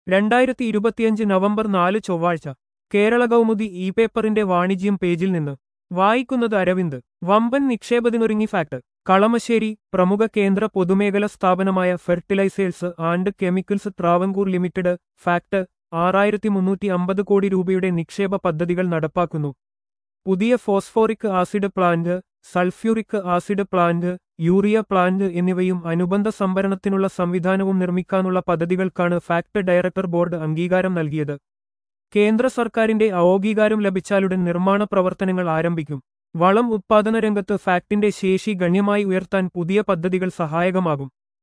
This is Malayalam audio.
രണ്ടായിരത്തി ഇരുപത്തിയഞ്ച് നവംബർ നാല് ചൊവ്വാഴ്ച കേരള കൗമുദി ഇ പേപ്പറിന്റെ വാണിജ്യം പേജിൽ നിന്ന് വായിക്കുന്നത് അരവിന്ദ് വമ്പൻ നിക്ഷേപത്തിനൊരുങ്ങി ഫാക്ട് കളമശ്ശേരി പ്രമുഖ കേന്ദ്ര പൊതുമേഖല സ്ഥാപനമായ fertilisers and chemicals Travancore limited FACT ആറായിരത്തി മുന്നൂറ്റി അമ്പത് കോടി രൂപയുടെ നിക്ഷേപ പദ്ധതികൾ നടപ്പാക്കുന്നു പുതിയ phosphoric acid plant sulphuric acid plant urea plant എന്നിവയും അനുബന്ധ സംഭരണത്തിനുള്ള സംവിധാനവും നിർമ്മിക്കാനുള്ള പദ്ധതികൾക്കാണ് ഫാക്ട് ഡയറക്ടർ ബോർഡ് അംഗീകാരം നൽകിയത് കേന്ദ്ര സർക്കാരിന്റെ അംഗീകാരം ലഭിച്ചാലുടൻ നിർമ്മാണ പ്രവർത്തനങ്ങൾ ആരംഭിക്കും വളം ഉത്പാദന രംഗത്ത് ഫാക്ടിന്റെ ശേഷി ഗണ്യമായി ഉയർത്താൻ പുതിയ പദ്ധതികൾ സഹായകമാകും